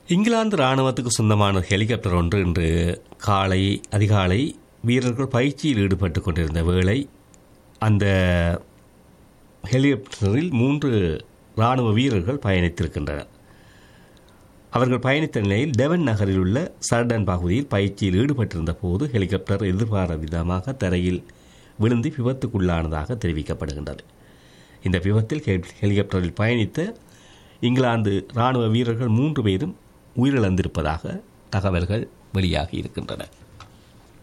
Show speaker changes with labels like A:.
A: இங்கிலாந்து இராணுவத்துக்கு சொந்தமான ஹெலிகாப்டர் ஒன்று இன்று காலை அதிகாலை வீரர்கள் பயிற்சியில் ஈடுபட்டு கொண்டிருந்த வேளை அந்த ஹெலிகாப்டரில் மூன்று இராணுவ வீரர்கள் பயணித்திருக்கின்றனர் அவர்கள் பயணித்த நிலையில் டெவன் நகரில் உள்ள சர்டன் பகுதியில் பயிற்சியில் ஈடுபட்டிருந்த போது ஹெலிகாப்டர் எதிர்பாராத விதமாக தரையில் விழுந்து விபத்துக்குள்ளானதாக தெரிவிக்கப்படுகின்றது இந்த விபத்தில் ஹெ- ஹெலிகாப்டரில் பயணித்த இங்கிலாந்து இராணுவ வீரர்கள் மூன்று பேரும் உயிரிழந்திருப்பதாக தகவல்கள் வெளியாகி இருக்கின்றன